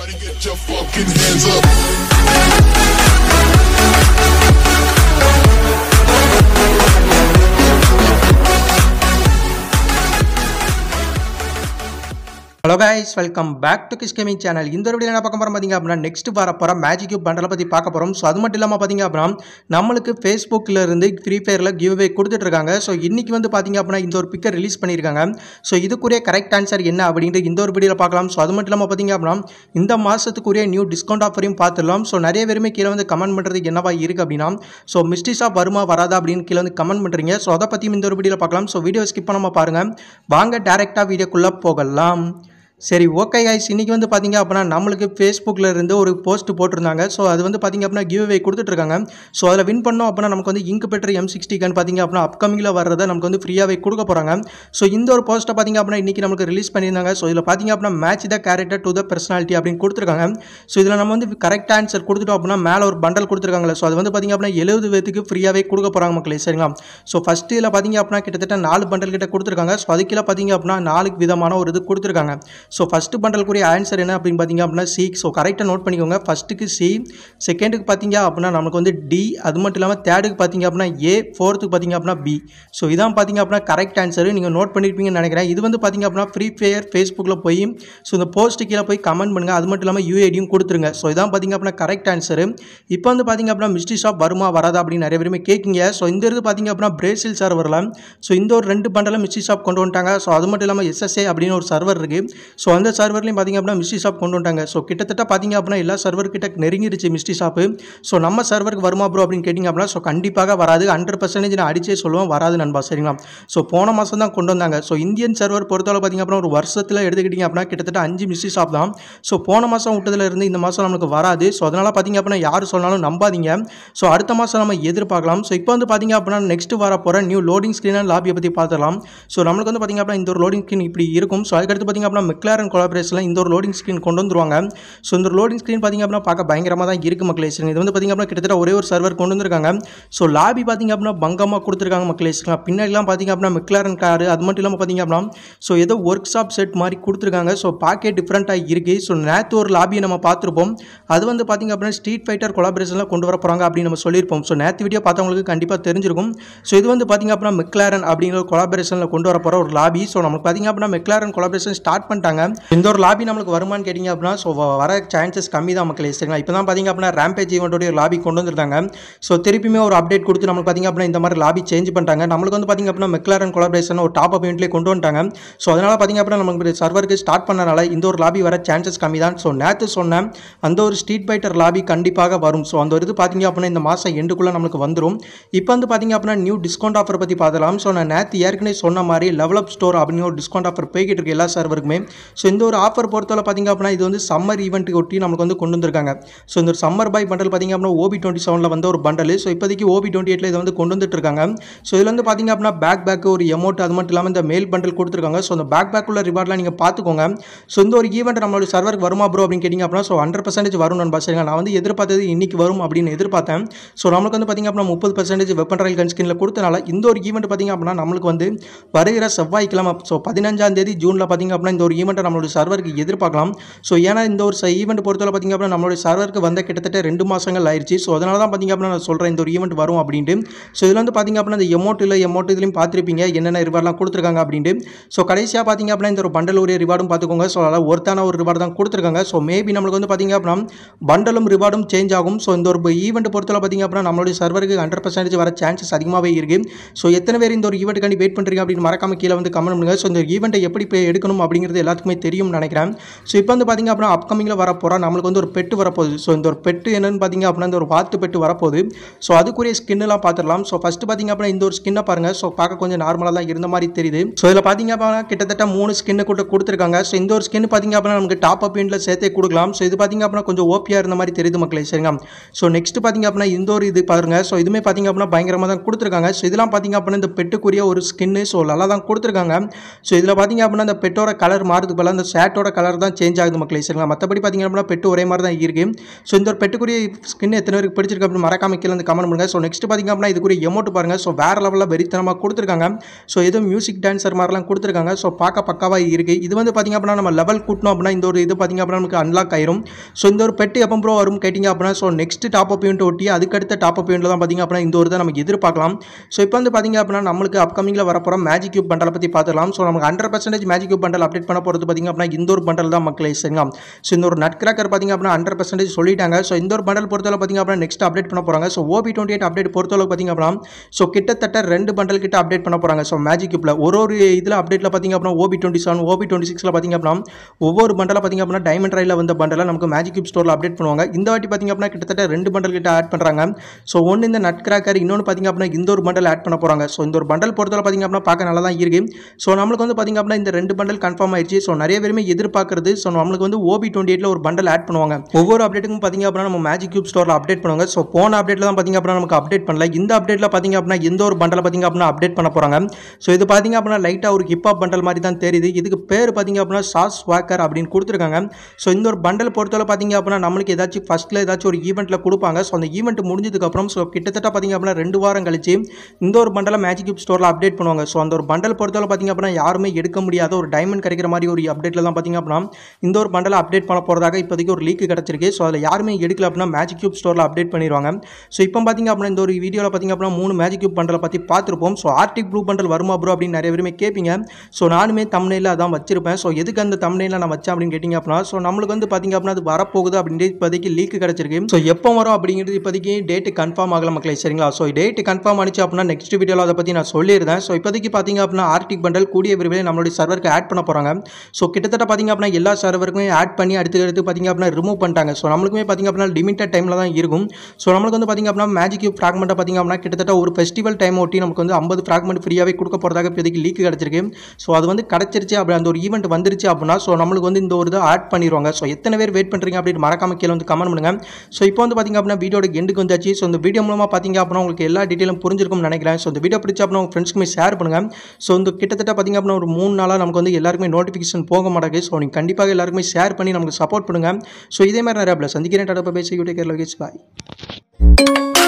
Everybody get your fucking hands up. Hello guys welcome back to Kiss gaming channel இந்த video என்ன பார்க்க போகிறோம் பார்த்தீங்க அப்படின்னா நெக்ஸ்ட் வர போகிற மேஜிக் கியூப் பண்டலை பற்றி பார்க்க போகிறோம் ஸோ அது மட்டும் இல்லாமல் பார்த்தீங்க அப்படின்னா நம்மளுக்கு ஃபேஸ்புக்கில் இருந்து ஃப்ரீ ஃபயரில் கிவ் அவே கொடுத்துட்ருக்காங்க ஸோ இன்றைக்கி வந்து பார்த்தீங்க அப்படின்னா இந்த ஒரு பிக்கர் ரிலீஸ் பண்ணியிருக்காங்க ஸோ இதுக்குரிய கரெக்ட் ஆன்சர் என்ன அப்படின்ட்டு இந்த ஒரு வீடியோவில் பார்க்கலாம் ஸோ அது மட்டும் இல்லாமல் பார்த்தீங்க அப்படின்னா இந்த மாதத்துக்குரிய நியூ டிஸ்கவுண்ட் ஆஃபரையும் பார்த்துடலாம் ஸோ நிறைய பேருமே கீழே வந்து கமெண்ட் பண்ணுறதுக்கு என்னவா இருக்குது அப்படின்னா ஸோ மிஸ்டி ஷாப் வருமா வராதா அப்படின்னு கீழே வந்து கமெண்ட் பண்ணுறீங்க ஸோ அதை பற்றியும் இந்த ஒரு வீடியோவில் பார்க்கலாம் ஸோ வீடியோ ஸ்கிப் பண்ணாமல் பாருங்கள் வாங்க டேரெக்டாக வீடியோக்குள்ளே போகலாம் சரி ஓகே கைஸ் இன்றைக்கி வந்து பார்த்தீங்க அப்படின்னா நம்மளுக்கு ஃபேஸ்புக்கில் இருந்து ஒரு போஸ்ட் போட்டிருந்தாங்க ஸோ அது வந்து பார்த்தீங்க அப்படின்னா கிவ் அவே கொடுத்துட்ருக்காங்க ஸோ அதில் வின் பண்ணோம் அப்படின்னா நமக்கு வந்து இங்கு பெற்ற எம் சிக்ஸ்டி கன் பார்த்தீங்க அப்படின்னா அப்கமிங்கில் வர்றதை நமக்கு வந்து ஃப்ரீயாகவே கொடுக்க போகிறாங்க ஸோ இந்த ஒரு போஸ்ட்டை பார்த்தீங்க அப்படின்னா இன்றைக்கி நமக்கு ரிலீஸ் பண்ணியிருந்தாங்க ஸோ இதில் பார்த்தீங்க அப்படின்னா match the character to the personality அப்படின்னு கொடுத்துருக்காங்க ஸோ இதில் நம்ம வந்து கரெக்ட் ஆன்சர் கொடுத்துட்டோம் அப்படின்னா மேலே ஒரு பண்டல் கொடுத்துருக்காங்களே ஸோ அது வந்து பார்த்தீங்க அப்படின்னா எழுபது பேத்துக்கு ஃப்ரீயாகவே கொடுக்க போகிறாங்க மக்களே சரிங்களா ஸோ ஃபஸ்ட்டு இதில் பார்த்தீங்க அப்படின்னா கிட்டத்தட்ட நாலு பண்டல் கிட்ட கொடுத்துருக்காங்க ஸோ அதுக்கீழே பார்த்தீங்க அப்படின்னா நாலு விதமான ஒரு இது கொடுத்துருக்காங்க ஸோ ஃபஸ்ட்டு பண்டலுக்குரிய ஆன்சர் என்ன அப்படின்னு பார்த்தீங்க அப்படின்னா சி ஸோ கரெக்டாக நோட் பண்ணிக்கோங்க ஃபஸ்ட்டுக்கு சி செகண்டுக்கு பார்த்தீங்க அப்படின்னா நமக்கு வந்து டி அது மட்டும் இல்லாமல் தேர்டுக்கு பார்த்தீங்க அப்படின்னா ஏ ஃபோர்த்துக்கு பார்த்தீங்க அப்படின்னா பி ஸோ இதான் பார்த்தீங்க அப்படின்னா கரெக்ட் ஆன்சர் நீங்கள் நோட் பண்ணியிருப்பீங்கன்னு நினைக்கிறேன் இது வந்து பார்த்தீங்க அப்படின்னா ஃப்ரீ ஃபயர் ஃபேஸ்புக்கில் போய் ஸோ இந்த போஸ்ட் கீழே போய் கமெண்ட் பண்ணுங்கள் அது மட்டும் இல்லாமல் யூஐடியும் கொடுத்துருங்க ஸோ இதான் பார்த்தீங்க அப்படின்னா கரெக்ட் ஆன்சர் இப்போ வந்து பார்த்தீங்க அப்படின்னா மிஸ்ட்ரி ஷாப் வருமா வராதா அப்படின்னு நிறைய பேருமே கேட்குங்க ஸோ இந்த இது பார்த்தீங்க அப்படின்னா பிரேசில் சர்வரில் ஸோ இந்த ஒரு ரெண்டு பண்டலும் மிஸ்ட்ரி ஷாப் கொண்டு வந்துட்டாங்க ஸோ அது மட்டும் இல்லாமல் எஸ்எஸ்ஏ அப்படின்னு ஒரு சர்வர் இருக்குது ஸோ அந்த சர்வர்லையும் பார்த்தீங்க அப்படின்னா மிஸ்ட்ரி ஷாப் கொண்டு வந்துட்டாங்க ஸோ கிட்டத்தட்ட பார்த்தீங்க அப்படின்னா எல்லா சர்வர் கிட்ட நெருங்கிடுச்சு மிஸ்ட்ரி ஷாப்பு ஸோ நம்ம சர்வருக்கு வருமா ப்ரோ அப்படின்னு கேட்டிங்க அப்படின்னா ஸோ கண்டிப்பாக வராது ஹண்ட்ரட் பர்சன்டேஜ் நான் அடிச்சே சொல்லுவேன் வராது நண்பா சரிங்களா ஸோ போன மாதம் தான் கொண்டு வந்தாங்க ஸோ இந்தியன் சர்வர் பொறுத்தவரை பார்த்தீங்க அப்படின்னா ஒரு வருஷத்தில் எடுத்துக்கிட்டிங்க அப்படின்னா கிட்டத்தட்ட அஞ்சு மிஸ்ட்ரி ஷாப் தான் ஸோ போன மாதம் விட்டதுல இருந்து இந்த மாதம் நமக்கு வராது ஸோ அதனால் பார்த்தீங்க அப்படின்னா யார் சொன்னாலும் நம்பாதீங்க ஸோ அடுத்த மாதம் நம்ம எதிர்பார்க்கலாம் ஸோ இப்போ வந்து பார்த்தீங்க அப்படின்னா நெக்ஸ்ட் வர போகிற நியூ லோடிங் ஸ்க்ரீன் அண்ட் லாபியை பற்றி பார்த்துலாம் ஸோ நம்மளுக்கு வந்து பார்த்தீங்க அப்படின்னா இந்த ஒரு லோடிங் ஸ்க்ரீன் இப்படி இருக்கும் ஸோ அதுக்கடுத்து பார்த்தீங்க அப்படின்னா மெக்லாரன் கொலாபரேஷனில் இந்த ஒரு லோடிங் ஸ்க்ரீன் கொண்டு வந்துருவாங்க ஸோ இந்த லோடிங் ஸ்க்ரீன் பார்த்தீங்க அப்படின்னா பார்க்க பயங்கரமாக தான் இருக்குது மக்களே சரிங்க இது வந்து பார்த்தீங்க அப்படின்னா கிட்டத்தட்ட ஒரே ஒரு சர்வர் கொண்டு வந்திருக்காங்க ஸோ லாபி பார்த்தீங்க அப்படின்னா பங்கமாக கொடுத்துருக்காங்க மக்களே சரிங்களா பின்னாடிலாம் பார்த்தீங்க அப்படின்னா மெக்லாரன் கார் அது மட்டும் இல்லாமல் பார்த்தீங்க அப்படின்னா ஸோ ஏதோ ஒர்க் ஷாப் செட் மாதிரி கொடுத்துருக்காங்க ஸோ பார்க்கே டிஃப்ரெண்ட்டாக இருக்குது ஸோ நேற்று ஒரு லாபியை நம்ம பார்த்துருப்போம் அது வந்து பார்த்தீங்க அப்படின்னா ஸ்ட்ரீட் ஃபைட்டர் கொலாபரேஷனில் கொண்டு வர போகிறாங்க அப்படின்னு நம்ம சொல்லியிருப்போம் ஸோ நேற்று வீடியோ பார்த்தவங்களுக்கு கண்டிப்பாக தெரிஞ்சிருக்கும் ஸோ இது வந்து பார்த்தீங்க அப்படின்னா மெக்லாரன் அப்படிங்கிற ஒரு கொலாபரேஷனில் கொண்டு வர போகிற ஒரு லாபி ஸோ நமக்கு பார்த்தீங்க அப்படின்னா மெக்லாரன் கொலாபரேஷன் ஸ்டார்ட் பண்ணிட்டாங்க இந்த ஒரு லாபி நம்மளுக்கு வருமானு கேட்டிங்க அப்படின்னா ஸோ வர சான்சஸ் கம்மி தான் மக்களே சரிங்களா இப்போ தான் பார்த்தீங்க அப்படின்னா ரேம்பேஜ் ஈவெண்ட்டோடைய லாபி கொண்டு வந்திருந்தாங்க ஸோ திருப்பியுமே ஒரு அப்டேட் கொடுத்து நம்மளுக்கு பார்த்தீங்க அப்படின்னா இந்த மாதிரி லாபி சேஞ்ச் பண்ணிட்டாங்க நம்மளுக்கு வந்து பார்த்தீங்க அப்படின்னா மெக்லாரன் கொலாபரேஷன் ஒரு டாப் அப் ஈவெண்ட்லேயே கொண்டு வந்துட்டாங்க ஸோ அதனால் பார்த்தீங்க அப்படின்னா நமக்கு சர்வருக்கு ஸ்டார்ட் பண்ணனால இந்த ஒரு லாபி வர சான்சஸ் கம்மி தான் ஸோ நேற்று சொன்னேன் அந்த ஒரு ஸ்ட்ரீட் ஃபைட்டர் லாபி கண்டிப்பாக வரும் ஸோ அந்த ஒரு இது பார்த்தீங்க அப்படின்னா இந்த மாதம் எண்டுக்குள்ளே நம்மளுக்கு வந்துடும் இப்போ வந்து பார்த்தீங்க அப்படின்னா நியூ டிஸ்கவுண்ட் ஆஃபர் பற்றி பார்க்கலாம் ஸோ நான் நேற்று ஏற்கனவே சொன்ன மாதிரி லெவல் அப் ஸ்டோர் அப்படின்னு ஒரு டிஸ்கவுண்ட் ஆஃபர் போய்கிட்டு இருக்கு எல்லா சர்வருக்குமே ஸோ இந்த ஒரு ஆஃபர் பொறுத்தவரை பார்த்தீங்க அப்படின்னா இது வந்து சம்மர் ஈவெண்ட்டுக்கு ஒட்டி நமக்கு வந்து கொண்டு வந்திருக்காங்க ஸோ இந்த ஒரு சம்மர் பாய் பண்டல் பார்த்தீங்க அப்படின்னா ஓபி டுவெண்ட்டி செவனில் வந்து ஒரு பண்டல் ஸோ இப்போதைக்கு ஓபி டுவெண்ட்டி எயிட்டில் இதை வந்து கொண்டு வந்துட்டு இருக்காங்க ஸோ இதில் வந்து பார்த்தீங்க அப்படின்னா பேக் பேக் ஒரு எமௌண்ட் அது மட்டும் இல்லாமல் இந்த மேல் பண்டல் கொடுத்துருக்காங்க ஸோ அந்த பேக் பேக் உள்ள ரிவார்ட்லாம் நீங்கள் பார்த்துக்கோங்க ஸோ இந்த ஒரு ஈவெண்ட் நம்மளோட சர்வருக்கு வருமா ப்ரோ அப்படின்னு கேட்டிங்க அப்படின்னா ஸோ ஹண்ட்ரட் பர்சன்டேஜ் வரும் நண்பா சரிங்களா நான் வந்து எதிர்பார்த்தது இன்னைக்கு வரும் அப்படின்னு எதிர்பார்த்தேன் ஸோ நம்மளுக்கு வந்து பார்த்தீங்க அப்படின்னா முப்பது பர்சன்டேஜ் வெப்பன் ரயில் கன் ஸ்கின்ல கொடுத்தனால இந்த ஒரு ஈவெண்ட் பார்த்தீங்க அப்படின்னா நம்மளுக்கு வந்து வருகிற செவ்வாய்க்கிழமை ஸோ பதினஞ்சாம் தேதி ஜூனில் பார்த்தீங்க அப்படின்னா இந்த ஒரு ஈவெண்ட்டை நம்மளோட சர்வருக்கு எதிர்பார்க்கலாம் ஸோ ஏன்னா இந்த ஒரு ஈவெண்ட் பொறுத்தவரை பார்த்தீங்க அப்படின்னா நம்மளோட சர்வருக்கு வந்த கிட்டத்தட்ட ரெண்டு மாதங்கள் ஆயிடுச்சு ஸோ அதனால தான் பார்த்தீங்க அப்படின்னா நான் சொல்கிறேன் இந்த ஒரு ஈவெண்ட் வரும் அப்படின்ட்டு ஸோ இதில் வந்து பார்த்தீங்க அப்படின்னா இந்த எமௌண்ட் இல்லை எமௌண்ட் இதுலையும் பார்த்துருப்பீங்க என்னென்ன ரிவார்ட்லாம் கொடுத்துருக்காங்க அப்படின்ட்டு ஸோ கடைசியாக பார்த்தீங்க அப்படின்னா இந்த ஒரு பண்டல் ஒரு ரிவார்டும் பார்த்துக்கோங்க ஸோ அதில் ஒருத்தான ஒரு ரிவார்டு தான் கொடுத்துருக்காங்க ஸோ மேபி நம்மளுக்கு வந்து பார்த்தீங்க அப்படின்னா பண்டலும் ரிவார்டும் சேஞ்ச் ஆகும் ஸோ இந்த ஒரு ஈவெண்ட் பொறுத்தவரை பார்த்தீங்க அப்படின்னா நம்மளுடைய சர்வருக்கு ஹண்ட்ரட் பர்சன்டேஜ் வர சான்சஸ் அதிகமாகவே இருக்குது ஸோ எத்தனை பேர் இந்த ஒரு ஈவெண்ட்டுக்காண்டி வெயிட் பண்ணுறீங்க அப்படின்னு மறக்காம கீழே வந்து கமெண்ட் பண்ணுங்க ஸோ இந்த ஈவெண்ட்டை எப்படி போய் எடுக்கணும் அப்படிங்கிறது எல்லாத்துக்குமே தெரியும்னு நினைக்கிறேன் ஸோ இப்போ வந்து பார்த்தீங்க அப்படின்னா அப்கமிங்கில் வர போகிறோம் நம்மளுக்கு வந்து ஒரு பெட்டு வரப்போகுது ஸோ இந்த ஒரு பெட்டு என்னன்னு பார்த்தீங்க அப்படின்னா இந்த ஒரு வாத்து பெட்டு வரப்போகுது ஸோ அதுக்குரிய ஸ்கின்னுலாம் பார்த்துடலாம் ஸோ ஃபஸ்ட்டு பார்த்தீங்க அப்படின்னா இந்த ஒரு ஸ்கின்னை பாருங்கள் ஸோ பார்க்க கொஞ்சம் நார்மலாக தான் இருந்த மாதிரி தெரியுது ஸோ இதில் பார்த்தீங்க அப்படின்னா கிட்டத்தட்ட மூணு ஸ்கின்னு கூட கொடுத்துருக்காங்க ஸோ இந்த ஒரு ஸ்கின் பார்த்தீங்க அப்படின்னா நமக்கு டாப் அப் இண்டில் சேர்த்தே கொடுக்கலாம் ஸோ இது பார்த்தீங்க அப்படின்னா கொஞ்சம் ஓப்பியாக இருந்த மாதிரி தெரியுது மக்களே சரிங்களா ஸோ நெக்ஸ்ட் பார்த்தீங்க அப்படின்னா இந்த ஒரு இது பாருங்க ஸோ இதுவுமே பார்த்தீங்க அப்படின்னா பயங்கரமாக தான் கொடுத்துருக்காங்க ஸோ இதெல்லாம் பார்த்தீங்க அப்படின்னா இந்த பெட்டுக்குரிய ஒரு ஸ்கின்னு ஸோ நல்லா தான் கொடுத்துருக்காங்க ஸோ இதில் பார்த்தீங்க அப்படின்னா இந்த பெட்டோட கலர் மாறுது அதுக்கு பதிலாக அந்த ஷேட்டோட கலர் தான் சேஞ்ச் ஆகுது மக்களே சரிங்களா மற்றபடி பார்த்தீங்க அப்படின்னா பெட்டு ஒரே மாதிரி தான் இருக்கு ஸோ இந்த ஒரு பெட்டுக்குரிய ஸ்கின் எத்தனை பேருக்கு பிடிச்சிருக்கு அப்படின்னு மறக்காம கீழே வந்து கமெண்ட் பண்ணுங்க ஸோ நெக்ஸ்ட் பார்த்தீங்க அப்படின்னா இதுக்குரிய எமௌண்ட் பாருங்க ஸோ வேற லெவலில் வெறித்தனமாக கொடுத்துருக்காங்க ஸோ எதுவும் மியூசிக் டான்சர் மாதிரிலாம் கொடுத்துருக்காங்க ஸோ பார்க்க பக்காவாக இருக்கு இது வந்து பார்த்தீங்க அப்படின்னா நம்ம லெவல் கூட்டணும் அப்படின்னா இந்த ஒரு இது பார்த்தீங்க அப்படின்னா நமக்கு அன்லாக் ஆயிரும் ஸோ இந்த ஒரு பெட்டு எப்போ ப்ரோ வரும் கேட்டிங்க அப்படின்னா so next top up unit ஒட்டி அதுக்கடுத்த டாப் அப் யூனிட்ல தான் பார்த்தீங்க அப்படின்னா இந்த ஒரு இதை நமக்கு எதிர்பார்க்கலாம் ஸோ இப்போ வந்து பார்த்தீங்க அப்படின்னா நம்மளுக்கு அப்கமிங்கில் வரப்போகிற மேஜிக் கியூப் பண்டலை பற்றி பார்த்துக்கலாம் ஸோ நமக்கு hundred percentage magic cube bundle update பண்ண போகிறது பார்த்தீங்க அப்படின்னா இந்த ஒரு பண்டல் தான் மக்களே சரிங்களா ஸோ இந்த ஒரு நட் கிராக்கர் பார்த்தீங்க அப்படின்னா ஹண்ட்ரட் பர்சன்டேஜ் சொல்லிட்டாங்க ஸோ இந்த ஒரு பண்டல் பொறுத்தவரை பார்த்தீங்க அப்படின்னா நெக்ஸ்ட் அப்டேட் பண்ண போகிறாங்க so OB twenty eight update பொறுத்தளவு பார்த்தீங்க அப்படின்னா ஸோ கிட்டத்தட்ட ரெண்டு பண்டல் கிட்ட அப்டேட் பண்ண போகிறாங்க ஸோ மேஜிக் கியூப்பில் ஒரு ஒரு இதில் அப்டேட்டில் பார்த்தீங்க அப்படின்னா OB twenty seven OB twenty சிக்ஸில் பார்த்தீங்க அப்படின்னா ஒவ்வொரு பண்டலாக பார்த்தீங்க அப்படின்னா டைமண்ட் ராயில் வந்த பண்டலை நமக்கு மேஜிக் கியூப் ஸ்டோரில் அப்டேட் பண்ணுவாங்க இந்த வாட்டி பார்த்தீங்க அப்படின்னா கிட்டத்தட்ட ரெண்டு பண்டல் கிட்ட ஆட் பண்ணுறாங்க ஸோ ஒன்று இந்த நட் கிராக்கர் இன்னொன்று பார்த்தீங்க அப்படின்னா இந்த ஒரு பண்டல் ஆட் பண்ண போகிறாங்க ஸோ இந்த ஒரு பண்டல் பொறுத்தவரை பார்த்தீங்க அப்படின்னா பார்க்க நல்லா தான் இருக்கு ஸோ நம்மளுக்கு வந்து பார்த்தீங்க அப்படின்னா இந்த ரெண்டு பண்டல் கன்ஃபார்ம் ஆயிடுச்சு ஸோ நிறைய பேருமே எதிர்பார்க்கறது ஸோ நம்மளுக்கு வந்து ஓபி டுவெண்ட்டி எயிட்டில் ஒரு பண்டல் ஆட் பண்ணுவாங்க ஒவ்வொரு அப்டேட்டுக்கும் பார்த்தீங்க அப்படின்னா நம்ம மேஜிக் கியூப் ஸ்டோரில் அப்டேட் பண்ணுவாங்க ஸோ போன அப்டேட்டில் தான் பார்த்தீங்க அப்படின்னா நமக்கு அப்டேட் பண்ணல இந்த அப்டேட்டில் பார்த்தீங்க அப்படின்னா எந்த ஒரு பண்டலை பார்த்தீங்க அப்படின்னா அப்டேட் பண்ண போகிறாங்க ஸோ இது பார்த்தீங்க அப்படின்னா லைட்டாக ஒரு ஹிப்ஹாப் பண்டல் மாதிரி தான் தெரியுது இதுக்கு பேர் பார்த்தீங்க அப்படின்னா சாஸ் வாக்கர் அப்படின்னு கொடுத்துருக்காங்க ஸோ இந்த ஒரு பண்டல் பொறுத்தவரை பார்த்தீங்க அப்படின்னா நம்மளுக்கு ஏதாச்சும் ஃபஸ்ட்டில் ஏதாச்சும் ஒரு ஈவெண்ட்டில் கொடுப்பாங்க ஸோ அந்த ஈவெண்ட் முடிஞ்சதுக்கப்புறம் ஸோ கிட்டத்தட்ட பார்த்தீங்க அப்படின்னா ரெண்டு வாரம் கழிச்சு இந்த ஒரு பண்டலை மேஜிக் கியூப் ஸ்டோரில் அப்டேட் பண்ணுவாங்க ஸோ அந்த ஒரு பண்டல் பொறுத்தவரை பார்த்தீங்க அப்படின்னா யாருமே எடுக்க முடியாத ஒரு டைமண்ட் கிடைக்கிற மாதிரி ஒரு அப்டேட்டில் தான் பார்த்தீங்க அப்படின்னா இந்த ஒரு பண்டலை அப்டேட் பண்ண போகிறதாக இப்போதைக்கு ஒரு லீக் கிடச்சிருக்கு ஸோ அதில் யாருமே எடுக்கல அப்படின்னா மேஜிக் கியூப் ஸ்டோரில் அப்டேட் பண்ணிடுவாங்க ஸோ இப்போ பார்த்தீங்க அப்படின்னா இந்த ஒரு வீடியோவில் பார்த்தீங்க அப்படின்னா மூணு மேஜிக் கியூப் பண்டலை பற்றி பார்த்துருப்போம் ஸோ ஆர்டிக் ப்ளூ பண்டல் வருமா ப்ரோ அப்படின்னு நிறைய பேருமே கேட்பீங்க ஸோ நானுமே தமிழில் அதான் வச்சிருப்பேன் ஸோ எதுக்கு அந்த தமிழில் நான் வச்சேன் அப்படின்னு கேட்டிங்க அப்படின்னா ஸோ நம்மளுக்கு வந்து பார்த்தீங்க அப்படின்னா அது வரப்போகுது அப்படின்ட்டு இப்போதைக்கு லீக் கிடச்சிருக்கு ஸோ எப்போ வரும் அப்படிங்கிறது இப்போதைக்கு டேட்டு கன்ஃபார்ம் ஆகல மக்களே சரிங்களா ஸோ டேட் கன்ஃபார்ம் ஆனிச்சு அப்படின்னா நெக்ஸ்ட் வீடியோவில் அதை பற்றி நான் சொல்லியிருந்தேன் ஸோ இப்போதைக்கு பார்த்தீங்க அப்படின்னா ஆர்டிக் பண்டல் கூடிய விரைவில் நம்மளுடைய சர்வருக்கு ஆட் பண்ண போகிறாங்க ஸோ கிட்டத்தட்ட பார்த்தீங்க அப்படின்னா எல்லா சர்வருக்குமே ஆட் பண்ணி அடுத்து அடுத்து பார்த்தீங்க அப்படின்னா ரிமூவ் பண்ணிட்டாங்க ஸோ நம்மளுக்குமே பார்த்தீங்க அப்படின்னா லிமிட்டட் டைமில் தான் இருக்கும் ஸோ நம்மளுக்கு வந்து பார்த்தீங்க அப்படின்னா மேஜிக் கியூப் ஃப்ராக்மெண்ட்டை பார்த்தீங்க அப்படின்னா கிட்டத்தட்ட ஒரு ஃபெஸ்டிவல் டைம் ஒட்டி நமக்கு வந்து ஐம்பது ஃப்ராக்மெண்ட் ஃப்ரீயாகவே கொடுக்க போகிறதாக இப்போதைக்கு லீக் கிடச்சிருக்கு ஸோ அது வந்து கிடச்சிருச்சு அப்படி அந்த ஒரு ஈவெண்ட் வந்துருச்சு அப்படின்னா ஸோ நம்மளுக்கு வந்து இந்த ஒரு இதை ஆட் பண்ணிடுவாங்க ஸோ எத்தனை பேர் வெயிட் பண்ணுறீங்க அப்படின்னு மறக்காம கீழே வந்து கமெண்ட் பண்ணுங்க ஸோ இப்போ வந்து பார்த்தீங்க அப்படின்னா வீடியோட எண்டுக்கு வந்தாச்சு ஸோ இந்த வீடியோ மூலமாக பார்த்தீங்க அப்படின்னா உங்களுக்கு எல்லா டீட்டெயிலும் புரிஞ்சிருக்கும்னு நினைக்கிறேன் ஸோ இந்த வீடியோ பிடிச்ச அப்படின்னா உங்கள் ஃப்ரெண்ட்ஸ்க்குமே ஷேர் பண்ணுங்க ஸோ இந்த கிட்டத்தட்ட பார்த்தீங்க அப்படின்னா ஒரு மூணு நாளாக நமக்கு வந்து எல்லாருக்குமே நோட்டிஃபிகேஷன் போக மாட்டேங்குது ஸோ நீங்கள் கண்டிப்பாக எல்லாருக்குமே ஷேர் பண்ணி நமக்கு சப்போர்ட் பண்ணுங்க ஸோ இதே மாதிரி நிறைய சந்திக்கிறேன் டாடா பேசி யூடியூப் கேரளா பாய்